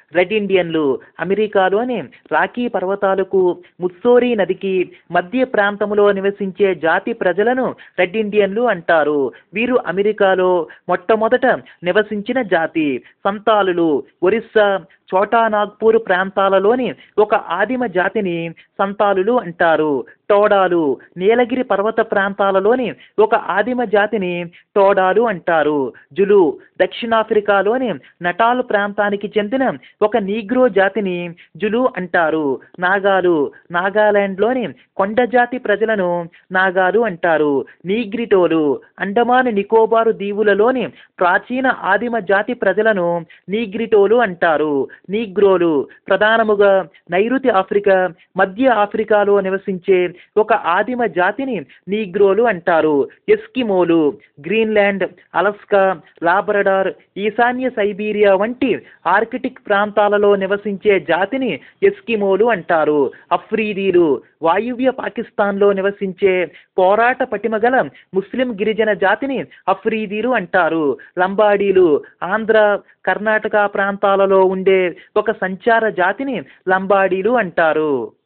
red ఇండియన్లు అమెరికాలోని Rocky పర్వతాలకు Mussoorie నదికి మధ్య ప్రాంతంలో నివసించే జాతి ప్రజలను రెడ్ ఇండియన్లు అంటారు వీరు అమెరికాలో మొట్టమొదట నివసించిన జాతి సంతాలులు ఒరిస్సా చోటా నాగ్పూర్ ప్రాంతాలలోని ఒక ఆదిమ జాతిని సంతాలులు అంటారు టోడాలు నీలగిరి పర్వత ప్రాంతాలలోని ఒక ఆదిమ జాతిని టోడాలు అంటారు జులు దక్షిణాఫ్రికాలోని నటాల్ ప్రాంతానికి చెందిన ఒక నీగ్రో జాతిని జులు అంటారు నాగాలు నాగాలాండ్లోని కొండ జాతి ప్రజలను నాగాలు అంటారు నీగ్రిటోలు అండమాన్ నికోబారు దీవులలోని ప్రాచీన ఆదిమ జాతి ప్రజలను నీగ్రిటోలు అంటారు నీగ్రోలు ప్రధానముగా నైరుతి ఆఫ్రికా మధ్య ఆఫ్రికాలో నివసించే ఒక ఆదిమ జాతిని నీగ్రోలు అంటారు ఎస్కిమోలు గ్రీన్లాండ్ అలస్కా లాబ్రడార్ ఈశాన్య సైబీరియా వంటి ఆర్కిటిక్ ప్రాంతాలలో నివసించే జాతిని ఎస్కిమోలు అంటారు అఫ్రీదీలు వాయువ్య పాకిస్తాన్లో నివసించే పోరాట పటిమగల ముస్లిం గిరిజన జాతిని అఫ్రీదీలు అంటారు లంబాడీలు ఆంధ్ర కర్ణాటక ప్రాంతాలలో ఉండే ఒక సంచార జాతిని లంబాడీలు అంటారు